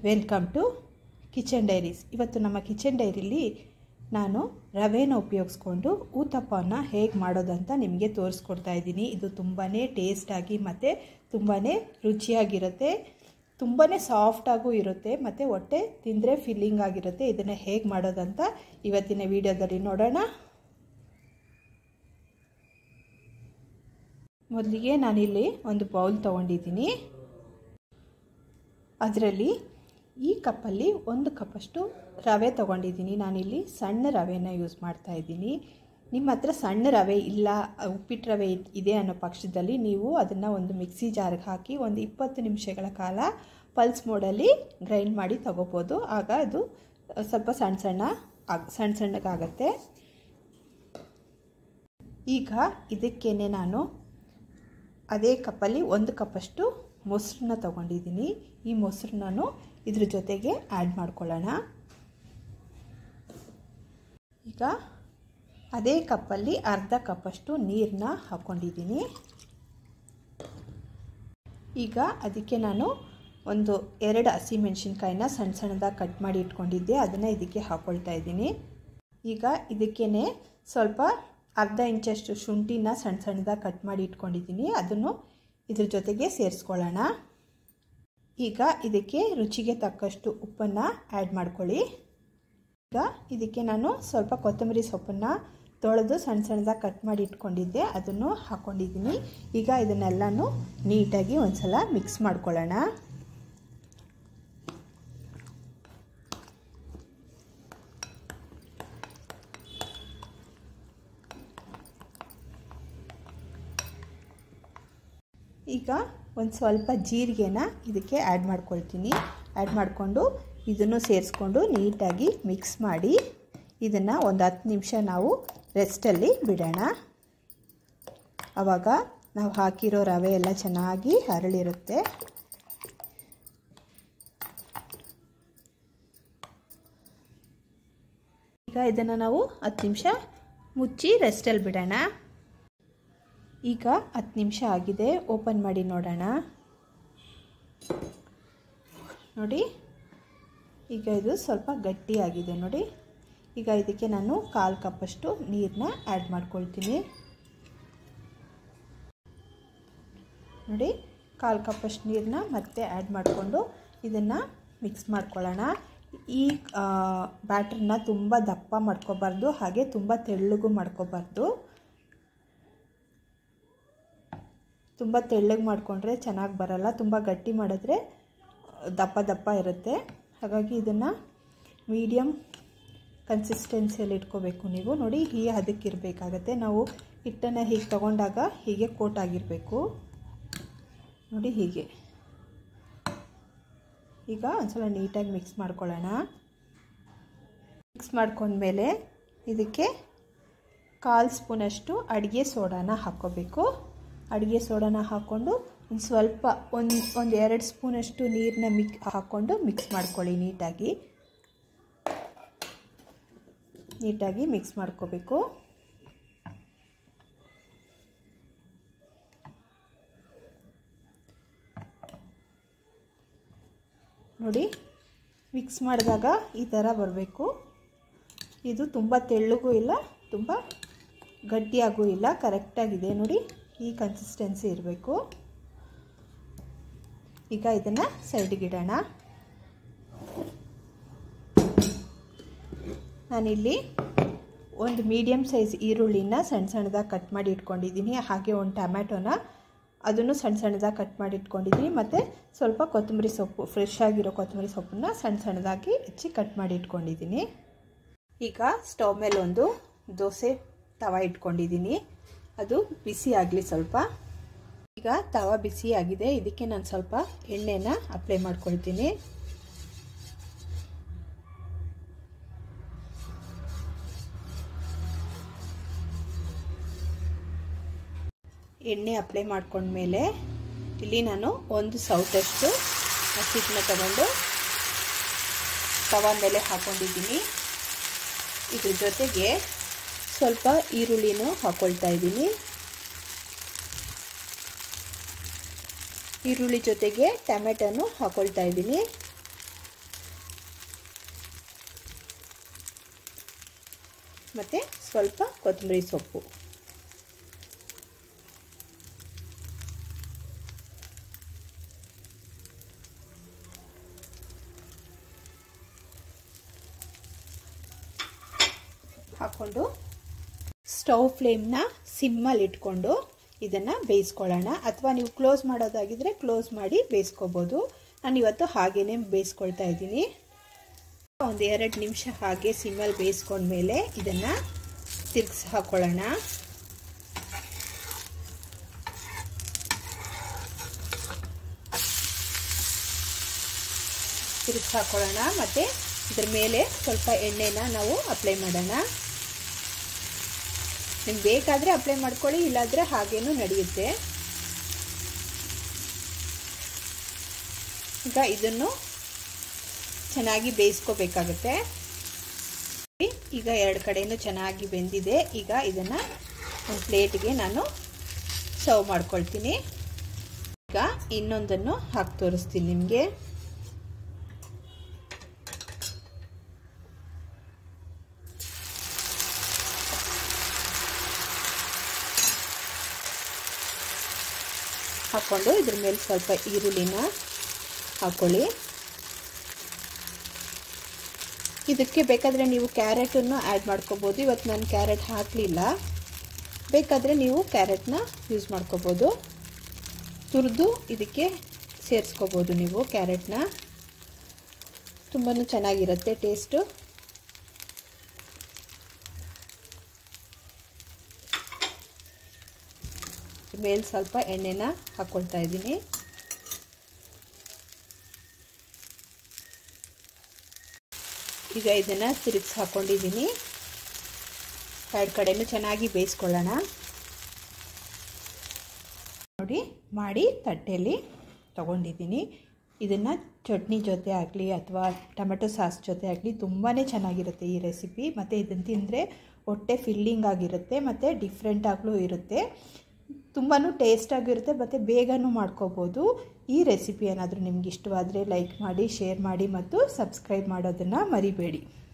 welcome to kitchen diaries ಇವತ್ತು ನಮ್ಮ kitchen ಡೈರಿಲಿ ನಾನು ರವೆನ ಉಪಯೋಗಿಸ್ಕೊಂಡು ಊತಪ್ಪನ ಹೇಗೆ ಮಾಡೋದಂತ ನಿಮಗೆ ತೋರಿಸ್ಕೊಡ್ತಾ ಇದ್ದೀನಿ ಇದು ತುಂಬಾ ಟೇಸ್ಟಾಗಿ ಮತ್ತು ತುಂಬಾ ರುಚಿಯಾಗಿರುತ್ತೆ ತುಂಬಾ ಸಾಫ್ಟಾಗೂ ಇರುತ್ತೆ ಮತ್ತು ಹೊಟ್ಟೆ ತಿಂದರೆ ಫಿಲ್ಲಿಂಗ್ ಆಗಿರುತ್ತೆ ಇದನ್ನು ಹೇಗೆ ಮಾಡೋದಂತ ಇವತ್ತಿನ ವಿಡಿಯೋದಲ್ಲಿ ನೋಡೋಣ ಮೊದಲಿಗೆ ನಾನಿಲ್ಲಿ ಒಂದು ಬೌಲ್ ತೊಗೊಂಡಿದ್ದೀನಿ ಅದರಲ್ಲಿ ಈ ಕಪ್ಪಲ್ಲಿ ಒಂದು ಕಪ್ಪಷ್ಟು ರವೆ ತೊಗೊಂಡಿದ್ದೀನಿ ನಾನಿಲ್ಲಿ ಸಣ್ಣ ರವೆನ ಯೂಸ್ ಮಾಡ್ತಾ ಇದ್ದೀನಿ ನಿಮ್ಮ ಹತ್ರ ಸಣ್ಣ ರವೆ ಇಲ್ಲ ಉಪ್ಪಿಟ್ಟು ರವೆ ಇದೆ ಅನ್ನೋ ಪಕ್ಷದಲ್ಲಿ ನೀವು ಅದನ್ನು ಒಂದು ಮಿಕ್ಸಿ ಜಾರ್ಗೆ ಹಾಕಿ ಒಂದು ಇಪ್ಪತ್ತು ನಿಮಿಷಗಳ ಕಾಲ ಪಲ್ಸ್ ಮೋಡಲ್ಲಿ ಗ್ರೈಂಡ್ ಮಾಡಿ ತಗೋಬೋದು ಆಗ ಅದು ಸ್ವಲ್ಪ ಸಣ್ಣ ಸಣ್ಣ ಆಗ ಸಣ್ಣ ಸಣ್ಣಗಾಗತ್ತೆ ಈಗ ಇದಕ್ಕೇನೆ ನಾನು ಅದೇ ಕಪ್ಪಲ್ಲಿ ಒಂದು ಕಪ್ಪಷ್ಟು ಮೊಸರನ್ನ ತೊಗೊಂಡಿದ್ದೀನಿ ಈ ಮೊಸರನ್ನ ಇದ್ರ ಜೊತೆಗೆ ಆ್ಯಡ್ ಮಾಡ್ಕೊಳ್ಳೋಣ ಈಗ ಅದೇ ಕಪ್ಪಲ್ಲಿ ಅರ್ಧ ಕಪ್ಪಷ್ಟು ನೀರನ್ನ ಹಾಕ್ಕೊಂಡಿದ್ದೀನಿ ಈಗ ಅದಕ್ಕೆ ನಾನು ಒಂದು ಎರಡು ಹಸಿಮೆಣ್ಸಿನ್ಕಾಯಿನ ಸಣ್ಣ ಸಣ್ಣದಾಗಿ ಕಟ್ ಮಾಡಿ ಇಟ್ಕೊಂಡಿದ್ದೆ ಅದನ್ನು ಇದಕ್ಕೆ ಹಾಕ್ಕೊಳ್ತಾ ಇದ್ದೀನಿ ಈಗ ಇದಕ್ಕೇ ಸ್ವಲ್ಪ ಅರ್ಧ ಇಂಚಷ್ಟು ಶುಂಠಿನ ಸಣ್ಣ ಸಣ್ಣದಾಗಿ ಕಟ್ ಮಾಡಿ ಇಟ್ಕೊಂಡಿದ್ದೀನಿ ಅದನ್ನು ಇದ್ರ ಜೊತೆಗೆ ಸೇರಿಸ್ಕೊಳ್ಳೋಣ ಈಗ ಇದಕ್ಕೆ ರುಚಿಗೆ ತಕ್ಕಷ್ಟು ಉಪ್ಪನ್ನು ಆ್ಯಡ್ ಮಾಡ್ಕೊಳ್ಳಿ ಈಗ ಇದಕ್ಕೆ ನಾನು ಸ್ವಲ್ಪ ಕೊತ್ತಂಬರಿ ಸೊಪ್ಪನ್ನು ತೊಳೆದು ಸಣ್ಣ ಸಣ್ಣದಾಗಿ ಕಟ್ ಮಾಡಿ ಇಟ್ಕೊಂಡಿದ್ದೆ ಅದನ್ನು ಹಾಕ್ಕೊಂಡಿದ್ದೀನಿ ಈಗ ಇದನ್ನೆಲ್ಲನೂ ನೀಟಾಗಿ ಒಂದು ಸಲ ಮಿಕ್ಸ್ ಮಾಡ್ಕೊಳ್ಳೋಣ ಈಗ ಒಂದು ಸ್ವಲ್ಪ ಜೀರಿಗೆನ ಇದಕ್ಕೆ ಆ್ಯಡ್ ಮಾಡ್ಕೊಳ್ತೀನಿ ಆ್ಯಡ್ ಮಾಡಿಕೊಂಡು ಇದನ್ನು ಸೇರಿಸ್ಕೊಂಡು ನೀಟಾಗಿ ಮಿಕ್ಸ್ ಮಾಡಿ ಇದನ್ನು ಒಂದು ಹತ್ತು ನಿಮಿಷ ನಾವು ರೆಸ್ಟಲ್ಲಿ ಬಿಡೋಣ ಆವಾಗ ನಾವು ಹಾಕಿರೋ ರವೆ ಎಲ್ಲ ಚೆನ್ನಾಗಿ ಹರಳಿರುತ್ತೆ ಈಗ ಇದನ್ನು ನಾವು ಹತ್ತು ನಿಮಿಷ ಮುಚ್ಚಿ ರೆಸ್ಟಲ್ಲಿ ಬಿಡೋಣ ಈಗ ಹತ್ತು ನಿಮಿಷ ಆಗಿದೆ ಓಪನ್ ಮಾಡಿ ನೋಡೋಣ ನೋಡಿ ಈಗ ಇದು ಸ್ವಲ್ಪ ಗಟ್ಟಿಯಾಗಿದೆ ನೋಡಿ ಈಗ ಇದಕ್ಕೆ ನಾನು ಕಾಲು ಕಪ್ಪಷ್ಟು ನೀರನ್ನ ಆ್ಯಡ್ ಮಾಡ್ಕೊಳ್ತೀನಿ ನೋಡಿ ಕಾಲು ಕಪ್ಪಷ್ಟು ನೀರನ್ನ ಮತ್ತೆ ಆ್ಯಡ್ ಮಾಡಿಕೊಂಡು ಇದನ್ನು ಮಿಕ್ಸ್ ಮಾಡ್ಕೊಳ್ಳೋಣ ಈ ಬ್ಯಾಟ್ರನ್ನ ತುಂಬ ದಪ್ಪ ಮಾಡ್ಕೋಬಾರ್ದು ಹಾಗೆ ತುಂಬ ತೆಳ್ಳಗೂ ಮಾಡ್ಕೋಬಾರ್ದು ತುಂಬ ತೆಳ್ಳಗೆ ಮಾಡಿಕೊಂಡ್ರೆ ಚೆನ್ನಾಗಿ ಬರಲ್ಲ ತುಂಬ ಗಟ್ಟಿ ಮಾಡಿದ್ರೆ ದಪ್ಪ ದಪ್ಪ ಇರುತ್ತೆ ಹಾಗಾಗಿ ಇದನ್ನು ಮೀಡಿಯಮ್ ಕನ್ಸಿಸ್ಟೆನ್ಸಿಯಲ್ಲಿ ಇಟ್ಕೋಬೇಕು ನೀವು ನೋಡಿ ಹೀಗೆ ಅದಕ್ಕಿರಬೇಕಾಗತ್ತೆ ನಾವು ಹಿಟ್ಟನ್ನು ಹೀಗೆ ತಗೊಂಡಾಗ ಹೀಗೆ ಕೋಟ್ ಆಗಿರಬೇಕು ನೋಡಿ ಹೀಗೆ ಈಗ ಒಂದ್ಸಲ ನೀಟಾಗಿ ಮಿಕ್ಸ್ ಮಾಡ್ಕೊಳ್ಳೋಣ ಮಿಕ್ಸ್ ಮಾಡ್ಕೊಂಡ್ಮೇಲೆ ಇದಕ್ಕೆ ಕಾಲು ಸ್ಪೂನಷ್ಟು ಅಡುಗೆ ಸೋಡಾನ ಹಾಕ್ಕೋಬೇಕು ಅಡುಗೆ ಸೋಡಾನ ಹಾಕ್ಕೊಂಡು ಒಂದು ಸ್ವಲ್ಪ ಒಂದು ಒಂದು ಎರಡು ಸ್ಪೂನಷ್ಟು ನೀರನ್ನ ಮಿಕ್ ಹಾಕ್ಕೊಂಡು ಮಿಕ್ಸ್ ಮಾಡ್ಕೊಳ್ಳಿ ನೀಟಾಗಿ ನೀಟಾಗಿ ಮಿಕ್ಸ್ ಮಾಡ್ಕೋಬೇಕು ನೋಡಿ ಮಿಕ್ಸ್ ಮಾಡಿದಾಗ ಈ ಥರ ಬರಬೇಕು ಇದು ತುಂಬ ತೆಳ್ಳಗೂ ಇಲ್ಲ ತುಂಬ ಗಟ್ಟಿಯಾಗೂ ಇಲ್ಲ ಕರೆಕ್ಟಾಗಿದೆ ನೋಡಿ ಈ ಕನ್ಸಿಸ್ಟೆನ್ಸಿ ಇರಬೇಕು ಈಗ ಇದನ್ನು ಸೈಡ್ಗಿಡೋಣ ನಾನಿಲ್ಲಿ ಒಂದು ಮೀಡಿಯಮ್ ಸೈಜ್ ಈರುಳ್ಳಿನ ಸಣ್ಣ ಸಣ್ಣದಾಗಿ ಕಟ್ ಮಾಡಿ ಇಟ್ಕೊಂಡಿದ್ದೀನಿ ಹಾಗೆ ಒಂದು ಟೊಮ್ಯಾಟೊನ ಅದನ್ನು ಸಣ್ಣ ಸಣ್ಣದಾಗಿ ಕಟ್ ಮಾಡಿ ಇಟ್ಕೊಂಡಿದ್ದೀನಿ ಮತ್ತು ಸ್ವಲ್ಪ ಕೊತ್ತಂಬರಿ ಸೊಪ್ಪು ಫ್ರೆಶ್ ಆಗಿರೋ ಕೊತ್ತಂಬರಿ ಸೊಪ್ಪನ್ನ ಸಣ್ಣ ಸಣ್ಣದಾಗಿ ಹೆಚ್ಚಿ ಕಟ್ ಮಾಡಿ ಇಟ್ಕೊಂಡಿದ್ದೀನಿ ಈಗ ಸ್ಟವ್ ಮೇಲೆ ಒಂದು ದೋಸೆ ತವ ಇಟ್ಕೊಂಡಿದ್ದೀನಿ ಅದು ಬಿಸಿ ಆಗಲಿ ಸ್ವಲ್ಪ ಈಗ ತವ ಬಿಸಿ ಆಗಿದೆ ಇದಕ್ಕೆ ನಾನು ಸ್ವಲ್ಪ ಎಣ್ಣೆನ ಅಪ್ಲೈ ಮಾಡ್ಕೊಳ್ತೀನಿ ಎಣ್ಣೆ ಅಪ್ಲೈ ಮಾಡ್ಕೊಂಡ್ಮೇಲೆ ಇಲ್ಲಿ ನಾನು ಒಂದು ಸೌಟಷ್ಟು ಹಸಿಟ್ಟನ್ನ ತಗೊಂಡು ತವ ಮೇಲೆ ಹಾಕ್ಕೊಂಡಿದ್ದೀನಿ ಇದ್ರ ಜೊತೆಗೆ ಸ್ವಲ್ಪ ಈರುಳ್ಳಿನೂ ಹಾಕ್ಕೊಳ್ತಾ ಇದ್ದೀನಿ ಈರುಳ್ಳಿ ಜೊತೆಗೆ ಟೊಮೆಟೊನು ಹಾಕ್ಕೊಳ್ತಾ ಇದ್ದೀನಿ ಮತ್ತು ಸ್ವಲ್ಪ ಕೊತ್ತಂಬರಿ ಸೊಪ್ಪು ಹಾಕ್ಕೊಂಡು ಸ್ಟವ್ ಫ್ಲೇಮ್ನ ಸಿಮ್ಮಲ್ಲಿ ಇಟ್ಕೊಂಡು ಇದನ್ನು ಬೇಯಿಸ್ಕೊಳ್ಳೋಣ ಅಥವಾ ನೀವು ಕ್ಲೋಸ್ ಮಾಡೋದಾಗಿದ್ದರೆ ಕ್ಲೋಸ್ ಮಾಡಿ ಬೇಯಿಸ್ಕೋಬೋದು ನಾನು ಇವತ್ತು ಹಾಗೇ ಬೇಯಿಸ್ಕೊಳ್ತಾ ಇದ್ದೀನಿ ಒಂದು ಎರಡು ನಿಮಿಷ ಹಾಗೆ ಸಿಮ್ಮಲ್ಲಿ ಬೇಯಿಸ್ಕೊಂಡ್ಮೇಲೆ ಇದನ್ನು ತಿರ್ಗಿಸಿ ಹಾಕ್ಕೊಳ್ಳೋಣ ತಿರುಗಿಸಿ ಹಾಕ್ಕೊಳ್ಳೋಣ ಮತ್ತು ಇದ್ರ ಮೇಲೆ ಸ್ವಲ್ಪ ಎಣ್ಣೆನ ನಾವು ಅಪ್ಲೈ ಮಾಡೋಣ ನಿಮ್ಗೆ ಬೇಕಾದರೆ ಅಪ್ಲೈ ಮಾಡ್ಕೊಳ್ಳಿ ಇಲ್ಲಾಂದರೆ ಹಾಗೇನೂ ನಡೆಯುತ್ತೆ ಈಗ ಇದನ್ನು ಚೆನ್ನಾಗಿ ಬೇಯಿಸ್ಕೋಬೇಕಾಗುತ್ತೆ ಈಗ ಎರಡು ಕಡೆಯೂ ಚೆನ್ನಾಗಿ ಬೆಂದಿದೆ ಈಗ ಇದನ್ನು ಒಂದು ಪ್ಲೇಟ್ಗೆ ನಾನು ಸರ್ವ್ ಮಾಡ್ಕೊಳ್ತೀನಿ ಈಗ ಇನ್ನೊಂದನ್ನು ಹಾಕಿ ತೋರಿಸ್ತೀನಿ ನಿಮಗೆ ಹಾಕ್ಕೊಂಡು ಇದ್ರ ಮೇಲೆ ಸ್ವಲ್ಪ ಈರುಳ್ಳಿನ ಹಾಕ್ಕೊಳ್ಳಿ ಇದಕ್ಕೆ ಬೇಕಾದರೆ ನೀವು ಕ್ಯಾರೆಟನ್ನು ಆ್ಯಡ್ ಮಾಡ್ಕೋಬೋದು ಇವತ್ತು ನಾನು ಕ್ಯಾರೆಟ್ ಹಾಕಲಿಲ್ಲ ಬೇಕಾದರೆ ನೀವು ಕ್ಯಾರೆಟ್ನ ಯೂಸ್ ಮಾಡ್ಕೋಬೋದು ತುರಿದು ಇದಕ್ಕೆ ಸೇರಿಸ್ಕೋಬೋದು ನೀವು ಕ್ಯಾರೆಟ್ನ ತುಂಬಾ ಚೆನ್ನಾಗಿರುತ್ತೆ ಟೇಸ್ಟು ಮೇಲೆ ಸ್ವಲ್ಪ ಎಣ್ಣೆನ ಹಾಕ್ಕೊಳ್ತಾ ಇದ್ದೀನಿ ಈಗ ಇದನ್ನು ತಿರುಗಿಸಿ ಹಾಕ್ಕೊಂಡಿದ್ದೀನಿ ಎರಡು ಕಡೆಯೂ ಚೆನ್ನಾಗಿ ಬೇಯಿಸ್ಕೊಳ್ಳೋಣ ನೋಡಿ ಮಾಡಿ ತಟ್ಟೆಯಲ್ಲಿ ತೊಗೊಂಡಿದ್ದೀನಿ ಇದನ್ನು ಚಟ್ನಿ ಜೊತೆ ಆಗಲಿ ಅಥವಾ ಟೊಮೆಟೊ ಸಾಸ್ ಜೊತೆ ಆಗಲಿ ತುಂಬಾ ಚೆನ್ನಾಗಿರುತ್ತೆ ಈ ರೆಸಿಪಿ ಮತ್ತು ಇದನ್ನು ತಿಂದರೆ ಹೊಟ್ಟೆ ಫಿಲ್ಲಿಂಗ್ ಆಗಿರುತ್ತೆ ಮತ್ತು ಡಿಫ್ರೆಂಟಾಗಲೂ ಇರುತ್ತೆ ತುಂಬಾ ಟೇಸ್ಟಾಗಿರುತ್ತೆ ಮತ್ತು ಬೇಗನೂ ಮಾಡ್ಕೋಬೋದು ಈ ರೆಸಿಪಿ ಏನಾದರೂ ನಿಮ್ಗೆ ಇಷ್ಟವಾದರೆ ಲೈಕ್ ಮಾಡಿ ಶೇರ್ ಮಾಡಿ ಮತ್ತು ಸಬ್ಸ್ಕ್ರೈಬ್ ಮಾಡೋದನ್ನು ಮರಿಬೇಡಿ